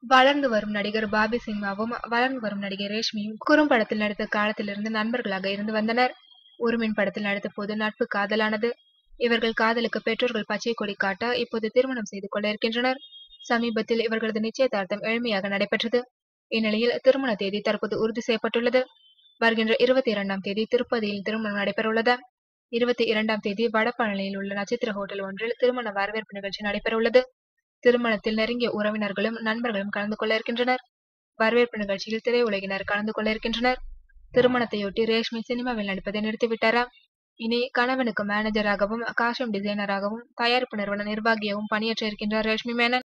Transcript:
வளர்ந்து வரும் நடிகர் பாபி சிம்மாவும் வளர்ந்து வரும் நடிகை ரேஷ்மியும் குறும்படத்தில் நடித்த காலத்திலிருந்து நண்பர்களாக இருந்து வந்தனர் உருமின் படத்தில் நடித்த போது நட்பு காதலானது இவர்கள் காதலுக்கு பெற்றோர்கள் பச்சை கொடி காட்ட இப்போது திருமணம் செய்து கொள்ள இருக்கின்றனர் சமீபத்தில் இவர்களது நிச்சயதார்த்தம் எளிமையாக நடைபெற்றது இந்நிலையில் திருமண தேதி தற்போது உறுதி செய்யப்பட்டுள்ளது வருகின்ற இருபத்தி இரண்டாம் தேதி திருப்பதியில் திருமணம் நடைபெறவுள்ளது இருபத்தி இரண்டாம் தேதி வடபழனியில் உள்ள நட்சத்திர ஹோட்டல் ஒன்றில் திருமண வரவேற்பு நிகழ்ச்சி நடைபெறவுள்ளது திருமணத்தில் நெருங்கிய உறவினர்களும் நண்பர்களும் கலந்து கொள்ள இருக்கின்றனர் வரவேற்பு நிகழ்ச்சியில் திரையுலகினர் கலந்து கொள்ள இருக்கின்றனர் திருமணத்தையொட்டி ரேஷ்மி சினிமாவில் நடிப்பதை நிறுத்திவிட்டாரா இனி கணவனுக்கு மேனேஜராகவும் காஸ்டியூம் டிசைனராகவும் தயாரிப்பு நிறுவன நிர்வாகியாகவும் பணியாற்ற இருக்கின்றார் ரேஷ்மி மேனன்